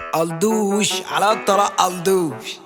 قلدوش على الطرق قلدوش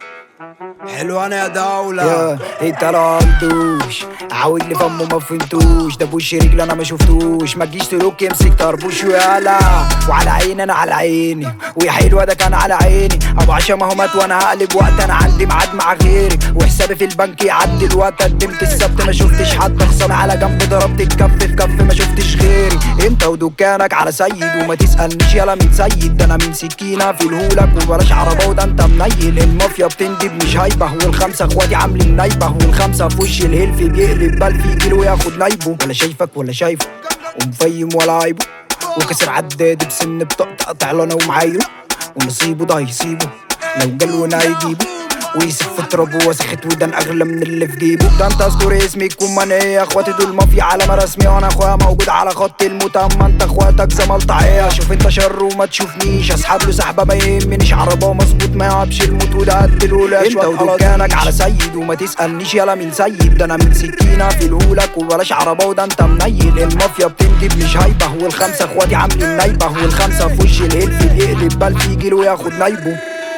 حلوانة يا دولة يا انت رالدوش عاود لي فمه ما فهمتوش ده بوش رجل انا ما شفتوش ما تجيش تلوك يمسك طربوش ويالا وعلى عيني انا على عيني ويا حلوه ده كان على عيني ابو عشا ما هو مات وانا هقلب وقت انا عندي ميعاد مع غيري وحسابي في البنك يعدي الوقت قدمت السبت ما شفتش حد خصامي على جنب ضربت الكف في كف ما شفتش غيري انت ودكانك على سيد وما تسالنيش يلا مين سيد ده انا من سكينه في الهولك وبلاش عربه وده انت منيل المافيا بتندب مش هايبه والخمسه اخواتي عاملين نايبه والخمسه في وش الهلف بيقلب بال في كيلو ياخد نايبه ولا شايفك ولا شايفه ومفيم ولا عيبه وكسر عداد بسن بطقطق تعلانه ومعايره ونصيبه ده هيسيبه لو جالونا هيجيبه ويسف ترابه وسخت ودان اغلى من اللي في جيبه ده انت اذكر اسمي تكون من ايه اخواتي دول مافيا علامه رسمي وانا اخويا موجود على خط الموت اما انت اخواتك زي ملطعيه شوف انت شر وما تشوفنيش اسحب له سحبه ما يهمنيش عربه مظبوط ما يعبش الموت وده قد الاولى انت ودكانك على سيد وما تسالنيش يلا مين سيد ده انا من سكينه في الهولك وبلاش عربه وده انت منيل المافيا بتندب مش هايبه والخمسه اخواتي عاملين نايبه والخمسه في وش الهلف بيقلب بال في جيله ياخد نايبه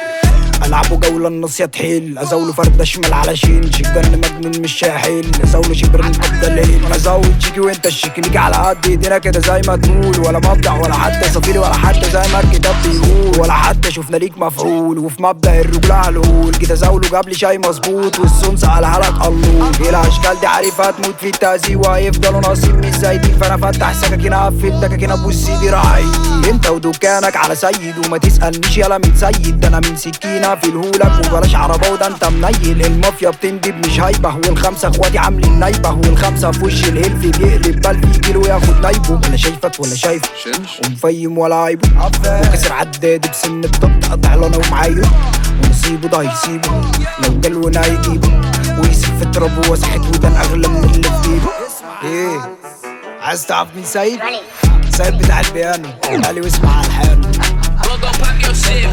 العبوا جولة النص يتحيل ازاوله فردة شمال على شين شجن مجنون مش شاحيل ازاوله شبر نقبض الليل انا ازود شيكي وانت الشيك نيجي على قد ايدينا كده زي ما تقول ولا مبدع ولا حتى صفيري ولا حتى زي ما الكتاب بيقول ولا حتى شفنا ليك مفعول وفي مبدأ الرجولة علول جيت ازاوله جاب لي شاي مظبوط والسون سألها لك قلوب ايه الاشكال دي عارفها تموت في التأذي وهيفضلوا ناقصين مش زايدين فانا فتح سكاكين اقفل دكاكين ابوس ايدي راعي انت ودكانك على سيد وما تسألنيش يلا مين سيد ده انا من سكينة في الهولك وبلاش عربه وده انت منيل المافيا بتندب مش هايبه والخمسه اخواتي عاملين نايبه والخمسه في وش الهلف بيقلب بال في كيلو ياخد نايبه ولا شايفك ولا شايفه ومفيم ولا عيبه وكسر عداد بسن بطقطق طعلانه ومعايره ونصيبه ده هيسيبه لو جالونا هيجيبه ويسف ترابه وسحت ودان اغلى من اللي في جيبه ايه عايز تعرف مين سيد؟ سيد بتاع البيانو قال لي واسمع على الحال Well, go pop your shit,